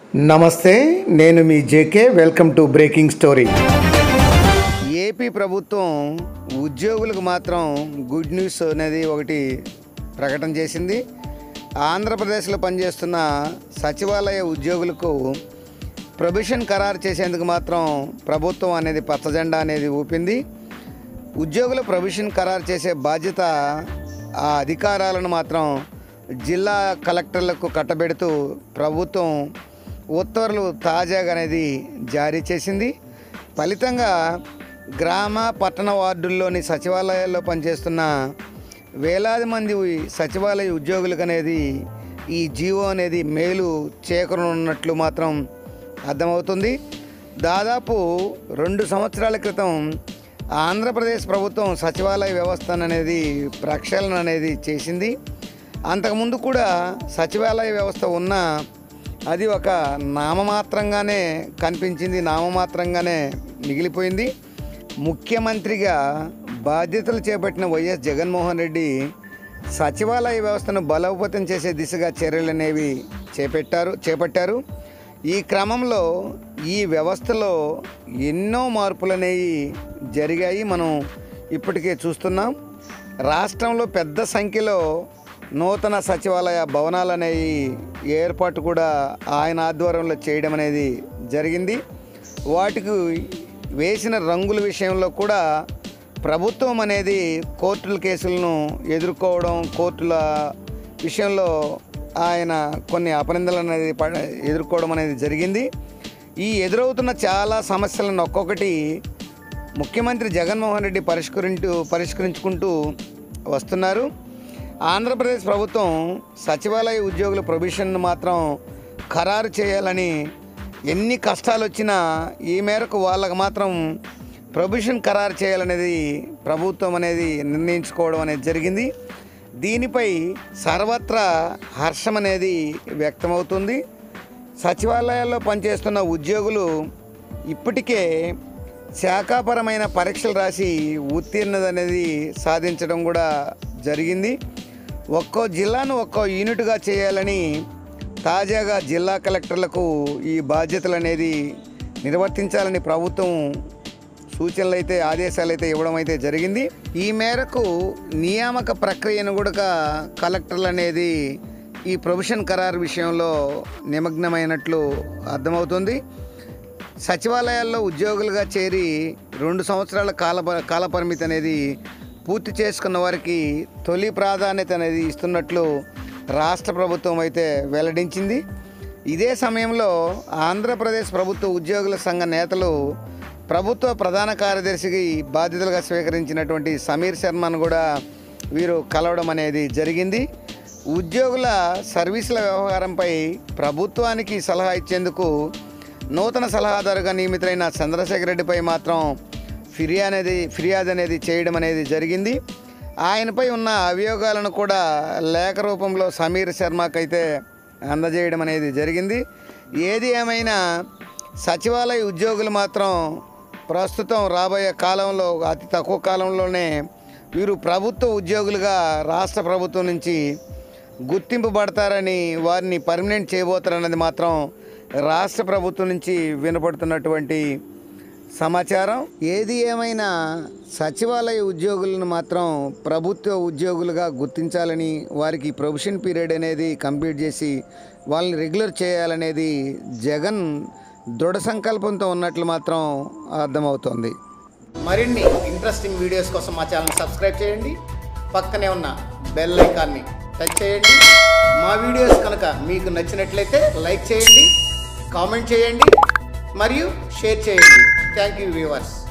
నమస్తే నేను మీ JK welcome to breaking story AP ప్రభుత్వం ఉద్యోగులకు మాత్రం గుడ్ న్యూస్ అనేది ఒకటి ప్రకటన చేసింది ఆంధ్రప్రదేశ్లో పనిచేస్తున్న సచివాలయ ఉద్యోగులకు ప్రొబిషన్ ఖరారు చేసేందుకు మాత్రం ప్రభుత్వం అనేది పచ్చజెండా అనేది ఊపింది ఉద్యోగుల ప్రొవిషన్ ఖరారు చేసే బాధ్యత ఆ అధికారాలను మాత్రం జిల్లా కలెక్టర్లకు కట్టబెడుతూ ప్రభుత్వం ఉత్తర్వులు తాజాగా అనేది జారీ చేసింది ఫలితంగా గ్రామ పట్టణ వార్డుల్లోని సచివాలయాల్లో పనిచేస్తున్న వేలాది మంది సచివాలయ ఉద్యోగులకు అనేది ఈ జీవో అనేది మేలు చేకూరనున్నట్లు మాత్రం అర్థమవుతుంది దాదాపు రెండు సంవత్సరాల క్రితం ఆంధ్రప్రదేశ్ ప్రభుత్వం సచివాలయ వ్యవస్థను అనేది ప్రక్షాళన అనేది చేసింది అంతకుముందు కూడా సచివాలయ వ్యవస్థ ఉన్న అది ఒక నామమాత్రంగానే కనిపించింది నామమాత్రంగానే మిగిలిపోయింది ముఖ్యమంత్రిగా బాధ్యతలు చేపట్టిన వైఎస్ జగన్మోహన్ రెడ్డి సచివాలయ వ్యవస్థను బలోపేతం చేసే దిశగా చర్యలు అనేవి చేపట్టారు చేపట్టారు ఈ క్రమంలో ఈ వ్యవస్థలో ఎన్నో మార్పులు అనేవి జరిగాయి మనం ఇప్పటికే చూస్తున్నాం రాష్ట్రంలో పెద్ద సంఖ్యలో నూతన సచివాలయ భవనాలు అనేవి ఏర్పాటు కూడా ఆయన ఆధ్వర్యంలో చేయడం అనేది జరిగింది వాటికి వేసిన రంగుల విషయంలో కూడా ప్రభుత్వం అనేది కోర్టుల కేసులను ఎదుర్కోవడం కోర్టుల విషయంలో ఆయన కొన్ని అపనిందలు అనేది పడ- ఎదుర్కోవడం అనేది జరిగింది ఈ ఎదురవుతున్న చాలా సమస్యలను ఒక్కొక్కటి ముఖ్యమంత్రి జగన్మోహన్ రెడ్డి పరిష్కరించు పరిష్కరించుకుంటూ వస్తున్నారు ఆంధ్రప్రదేశ్ ప్రభుత్వం సచివాలయ ఉద్యోగుల ప్రొవిషన్ను మాత్రం ఖరారు చేయాలని ఎన్ని కష్టాలు వచ్చినా ఈ మేరకు వాళ్ళకు మాత్రం ప్రొవిషన్ ఖరారు చేయాలనేది ప్రభుత్వం అనేది నిర్ణయించుకోవడం అనేది జరిగింది దీనిపై సర్వత్రా హర్షం అనేది వ్యక్తమవుతుంది సచివాలయాల్లో పనిచేస్తున్న ఉద్యోగులు ఇప్పటికే శాఖాపరమైన పరీక్షలు రాసి ఉత్తీర్ణత అనేది సాధించడం కూడా జరిగింది ఒక్కో జిల్లాను ఒక్కో యూనిట్గా చేయాలని తాజాగా జిల్లా కలెక్టర్లకు ఈ బాధ్యతలు అనేది నిర్వర్తించాలని ప్రభుత్వం సూచనలు అయితే ఆదేశాలు అయితే ఇవ్వడం అయితే జరిగింది ఈ మేరకు నియామక ప్రక్రియను కూడా కలెక్టర్లు అనేది ఈ ప్రొవిషన్ ఖరారు విషయంలో నిమగ్నమైనట్లు అర్థమవుతుంది సచివాలయాల్లో ఉద్యోగులుగా చేరి రెండు సంవత్సరాల కాల కాలపరిమితి అనేది పూర్తి చేసుకున్న వారికి తొలి ప్రాధాన్యత అనేది ఇస్తున్నట్లు రాష్ట్ర ప్రభుత్వం అయితే వెల్లడించింది ఇదే సమయంలో ఆంధ్రప్రదేశ్ ప్రభుత్వ ఉద్యోగుల సంఘ నేతలు ప్రభుత్వ ప్రధాన కార్యదర్శికి బాధ్యతలుగా స్వీకరించినటువంటి సమీర్ శర్మను కూడా వీరు కలవడం అనేది జరిగింది ఉద్యోగుల సర్వీసుల వ్యవహారంపై ప్రభుత్వానికి సలహా ఇచ్చేందుకు నూతన సలహాదారుగా నియమితులైన చంద్రశేఖర్ రెడ్డిపై మాత్రం ఫిర్యాదు అనేది ఫిర్యాదు అనేది చేయడం అనేది జరిగింది ఆయనపై ఉన్న అభియోగాలను కూడా లేఖ రూపంలో సమీర్ శర్మకైతే అందజేయడం అనేది జరిగింది ఏది ఏమైనా సచివాలయ ఉద్యోగులు మాత్రం ప్రస్తుతం రాబోయే కాలంలో అతి తక్కువ కాలంలోనే వీరు ప్రభుత్వ ఉద్యోగులుగా రాష్ట్ర ప్రభుత్వం నుంచి గుర్తింపబడతారని వారిని పర్మనెంట్ చేయబోతారన్నది మాత్రం రాష్ట్ర ప్రభుత్వం నుంచి వినపడుతున్నటువంటి సమాచారం ఏది ఏమైనా సచివాలయ ఉద్యోగులను మాత్రం ప్రభుత్వ ఉద్యోగులుగా గుర్తించాలని వారికి ప్రొఫెషన్ పీరియడ్ అనేది కంప్లీట్ చేసి వాళ్ళని రెగ్యులర్ చేయాలనేది జగన్ దృఢ సంకల్పంతో ఉన్నట్లు మాత్రం అర్థమవుతోంది మరిన్ని ఇంట్రెస్టింగ్ వీడియోస్ కోసం మా ఛానల్ సబ్స్క్రైబ్ చేయండి పక్కనే ఉన్న బెల్ ఐకాన్ని టచ్ చేయండి మా వీడియోస్ కనుక మీకు నచ్చినట్లయితే లైక్ చేయండి కామెంట్ చేయండి మరియు షేర్ చేయండి థ్యాంక్ యూ వ్యూవర్స్